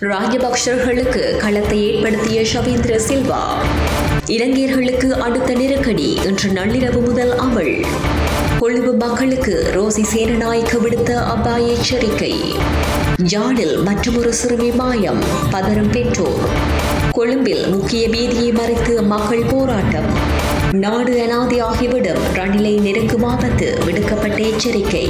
ராஜபக்சர்களுக்கு களத்தை ஏற்படுத்திய ஷவேந்திர சில்வா இலங்கையர்களுக்கு அடுத்த நெருக்கடி இன்று நள்ளிரவு முதல் அமல் கொழும்பு மக்களுக்கு ரோசி சேனநாயக்க விடுத்த அபாய எச்சரிக்கை ஜாலில் மற்றொரு சிறுமி மாயம் பதறும் பெற்றோர் கொழும்பில் முக்கிய வீதியை மறைத்து மக்கள் போராட்டம் நாடு அனாதையாகிவிடும் ரணிலை நெருக்கும் ஆபத்து விடுக்கப்பட்ட எச்சரிக்கை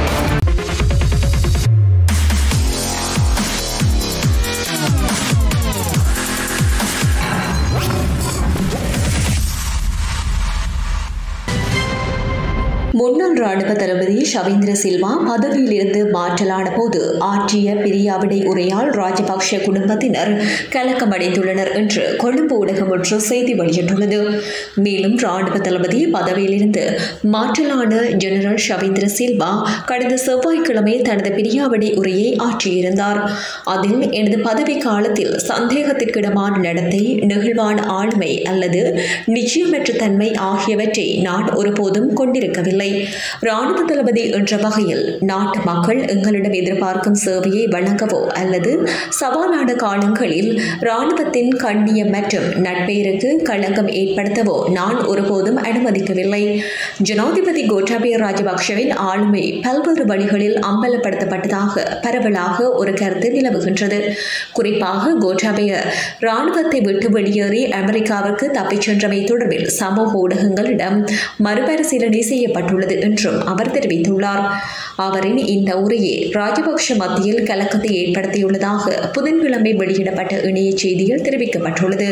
முன்னாள் ராணுவ தளபதி ஷவேந்திர சில்வா பதவியிலிருந்து மாற்றலான போது ஆற்றிய பிரியாவிடை உரையால் ராஜபக்ஷ குடும்பத்தினர் கலக்கமடைந்துள்ளனர் என்று கொழும்பு ஊடகம் ஒன்று செய்தி வெளியிட்டுள்ளது மேலும் ராணுவ தளபதி பதவியிலிருந்து மாற்றலான ஜெனரல் ஷவேந்திர சில்வா கடந்த செவ்வாய்க்கிழமை தனது பிரியாவிடை உரையை ஆற்றியிருந்தார் அதில் எனது பதவி காலத்தில் சந்தேகத்திற்கிடமான நடத்தை நெகிழ்வான ஆளுமை அல்லது நிச்சயமற்ற தன்மை ஆகியவற்றை நான் ஒருபோதும் கொண்டிருக்கவில்லை ராணுவ தளபதி என்ற வகையில் நாட்டு மக்கள் எங்களிடம் எதிர்பார்க்கும் சேவையை வழங்கவோ அல்லது சவாலான காலங்களில் ராணுவத்தின் கண்ணியம் மற்றும் நட்பெயருக்கு களங்கம் ஏற்படுத்தவோ நான் ஒருபோதும் அனுமதிக்கவில்லை ஜனாதிபதி கோட்டாபய ராஜபக்ஷவின் ஆளுமை பல்வேறு வழிகளில் அம்பலப்படுத்தப்பட்டதாக பரவலாக ஒரு கருத்து நிலவுகின்றது குறிப்பாக கோட்டாபய ராணுவத்தை விட்டு வெளியேறி அமெரிக்காவிற்கு தப்பிச் சென்றமை தொடர்பில் சமூக ஊடகங்களிடம் மறுபரிசீலனை செய்யப்பட்டுள்ளது என்றும் அவர் தெரிவித்துள்ளார் அவரின் இந்த உரையே ராஜபக்ஷ மத்தியில் கலக்கத்தை ஏற்படுத்தியுள்ளதாக புதன்கிழமை வெளியிடப்பட்ட இணைய செய்தியில் தெரிவிக்கப்பட்டுள்ளது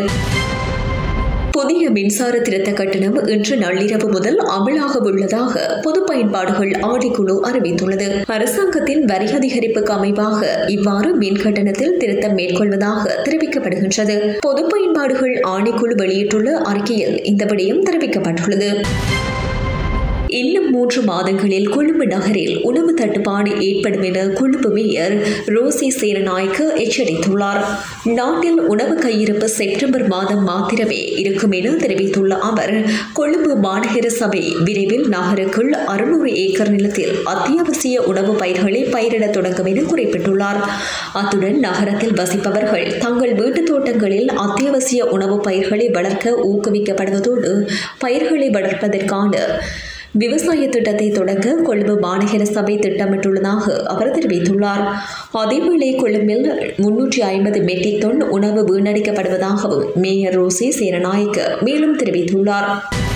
புதிய மின்சார திருத்த கட்டணம் இன்று நள்ளிரவு முதல் அமலாக உள்ளதாக பொது பயன்பாடுகள் ஆணைக்குழு அறிவித்துள்ளது அரசாங்கத்தின் வரி அதிகரிப்புக்கு அமைவாக இவ்வாறு மின் கட்டணத்தில் திருத்தம் மேற்கொள்வதாக தெரிவிக்கப்படுகின்றது பொது பயன்பாடுகள் ஆணைக்குழு வெளியிட்டுள்ள அறிக்கையில் இந்த விடயம் தெரிவிக்கப்பட்டுள்ளது இன்னும் மூன்று மாதங்களில் கொழும்பு நகரில் உணவு தட்டுப்பாடு ஏற்படும் என கொழும்பு மேயர் ரோசி சேனநாயக்க எச்சரித்துள்ளார் நாட்டில் உணவு கையிருப்பு செப்டம்பர் மாதம் மாத்திரமே இருக்கும் என தெரிவித்துள்ள அவர் கொழும்பு மாநகர சபை விரைவில் நகருக்குள் அறுநூறு ஏக்கர் நிலத்தில் அத்தியாவசிய உணவு பயிர்களை பயிரிடத் தொடங்கும் என குறிப்பிட்டுள்ளார் அத்துடன் நகரத்தில் வசிப்பவர்கள் தங்கள் வீட்டுத் தோட்டங்களில் அத்தியாவசிய உணவு பயிர்களை வளர்க்க ஊக்குவிக்கப்படுவதோடு பயிர்களை வளர்ப்பதற்கான விவசாய திட்டத்தை தொடங்க கொழும்பு மாநகர சபை திட்டமிட்டுள்ளதாக அவர் தெரிவித்துள்ளார் அதேவேளை கொழும்பில் முன்னூற்றி ஐம்பது மெட்ரிக் டன் உணவு வீணடிக்கப்படுவதாகவும் மேயர் ரோசி சேனநாயக்க மேலும் தெரிவித்துள்ளார்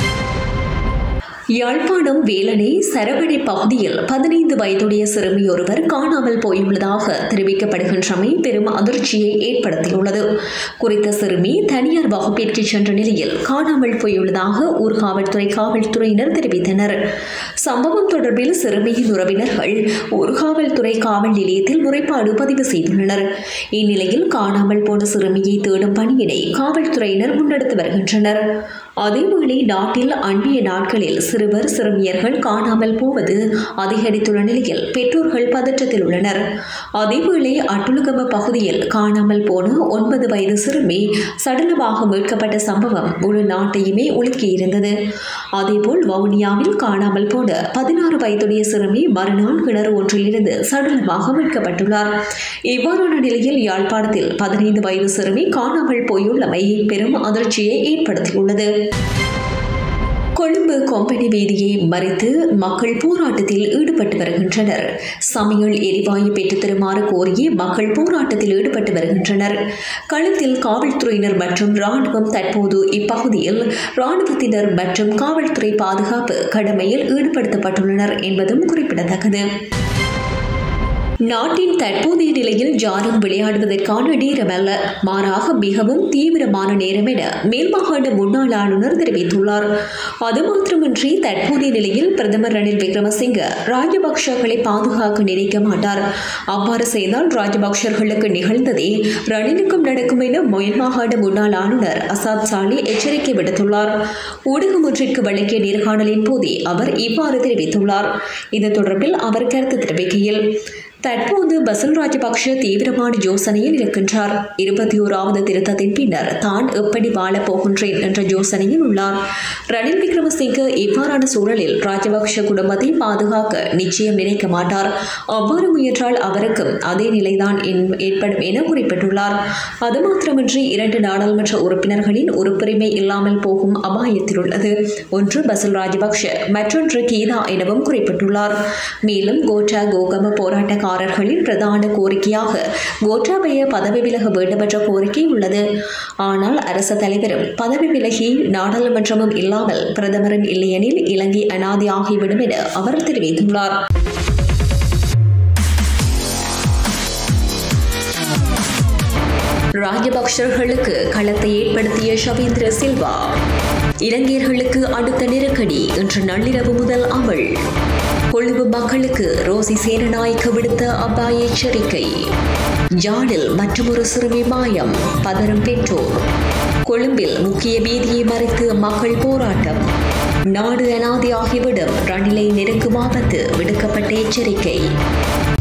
யாழ்ப்பாணம் வேலனை சரவணை பகுதியில் பதினைந்து வயதுடைய சிறுமி ஒருவர் காணாமல் போயுள்ளதாக தெரிவிக்கப்படுகின்றமை பெரும் அதிர்ச்சியை ஏற்படுத்தியுள்ளது குறித்த சிறுமி தனியார் வகுப்பிற்கு சென்ற நிலையில் காணாமல் போயுள்ளதாக ஊர்காவல்துறை காவல்துறையினர் தெரிவித்தனர் சம்பவம் தொடர்பில் சிறுமியின் உறவினர்கள் ஊர்காவல்துறை காவல் நிலையத்தில் முறைப்பாடு பதிவு செய்துள்ளனர் இந்நிலையில் காணாமல் போன சிறுமியை தேடும் பணியினை காவல்துறையினர் முன்னெடுத்து வருகின்றனர் அதேவேளை நாட்டில் அண்மைய நாட்களில் சிறுவர் சிறுமியர்கள் காணாமல் போவது அதிகரித்துள்ள நிலையில் பெற்றோர்கள் பதற்றத்தில் உள்ளனர் அதேவேளை அட்டுலுகம பகுதியில் காணாமல் போன ஒன்பது வயது சிறுமி சடலமாக மீட்கப்பட்ட சம்பவம் முழு நாட்டையுமே உலுக்கியிருந்தது அதேபோல் வவுனியாவில் காணாமல் போன பதினாறு வயதுடைய சிறுமி மறுநாள் கிணறு ஒன்றிலிருந்து சடலமாக மீட்கப்பட்டுள்ளார் இவ்வாறான நிலையில் யாழ்ப்பாணத்தில் பதினைந்து வயது சிறுமி காணாமல் போயுள்ளமை பெரும் அதிர்ச்சியை ஏற்படுத்தியுள்ளது கொழும்பு கொம்பனி வீதியை மறித்து மக்கள் போராட்டத்தில் ஈடுபட்டு வருகின்றனர் சமையல் எரிவாயு பெற்றுத் தருமாறு கோரி மக்கள் போராட்டத்தில் ஈடுபட்டு வருகின்றனர் களத்தில் காவல்துறையினர் மற்றும் ராணுவம் தற்போது இப்பகுதியில் ராணுவத்தினர் மற்றும் காவல்துறை பாதுகாப்பு கடமையில் ஈடுபடுத்தப்பட்டுள்ளனர் என்பதும் குறிப்பிடத்தக்கது நாட்டின் தற்போதைய நிலையில் யாரும் விளையாடுவதற்கான நேரம் அல்ல மாறாக மிகவும் தீவிரமான நேரம் என மேல்மாகாண முன்னாள் ஆளுநர் தெரிவித்துள்ளார் அது மாத்திரமின்றி தற்போதைய நிலையில் பிரதமர் ரணில் விக்ரமசிங்க ராஜபக்சர்களை பாதுகாக்க நினைக்க மாட்டார் அவ்வாறு செய்தால் ராஜபக்சர்களுக்கு நிகழ்ந்ததே ரணிலுக்கும் நடக்கும் என மேல்மாகாண முன்னாள் ஆளுநர் அசாத் சாலி எச்சரிக்கை விடுத்துள்ளார் ஊடகம் ஒன்றிற்கு வழங்கிய நேர்காணலின் போதே அவர் இவ்வாறு தெரிவித்துள்ளார் இது தொடர்பில் அவர் கருத்து தெரிவிக்கையில் தற்போது பசல் ராஜபக்ஷ தீவிரமான யோசனையில் இருக்கின்றார் இருபத்தி ஓராவது திருத்தத்தின் பின்னர் தான் எப்படி வாழப் போகின்றேன் என்ற யோசனையில் உள்ளார் ரணில் விக்ரமசிங்க இவ்வாறான சூழலில் ராஜபக்ஷ குடும்பத்தை பாதுகாக்க நிச்சயம் நினைக்க மாட்டார் அவ்வாறு முயன்றால் அவருக்கும் அதே நிலைதான் ஏற்படும் என குறிப்பிட்டுள்ளார் அது மாத்திரமின்றி இரண்டு நாடாளுமன்ற உறுப்பினர்களின் உறுப்புரிமை இல்லாமல் போகும் அபாயத்தில் உள்ளது ஒன்று பசல் ராஜபக்ஷ மற்றொன்று கீதா எனவும் குறிப்பிட்டுள்ளார் மேலும் கோட்டா கோகம போராட்ட போராட்டக்காரர்களின் பிரதான கோரிக்கையாக கோட்டாபய பதவி விலக வேண்டும் என்ற கோரிக்கை உள்ளது ஆனால் அரசு தலைவரும் பதவி விலகி நாடாளுமன்றமும் இல்லாமல் பிரதமரும் இல்லையெனில் இலங்கை அனாதி ஆகிவிடும் என அவர் தெரிவித்துள்ளார் ராஜபக்சர்களுக்கு களத்தை ஏற்படுத்திய ஷவேந்திர சில்வா இலங்கையர்களுக்கு அடுத்த நெருக்கடி இன்று நள்ளிரவு முதல் அமல் கொழும்பு மக்களுக்கு ரோசி சேனநாயக்க விடுத்த அபாய எச்சரிக்கை ஜாடில் மற்றொரு சிறுமி மாயம் பதறும் பெற்றோர் கொழும்பில் முக்கிய வீதியை மறைத்து மக்கள் போராட்டம் நாடு அனாதியாகிவிடும் ரணிலை நெருக்கும் ஆபத்து விடுக்கப்பட்ட எச்சரிக்கை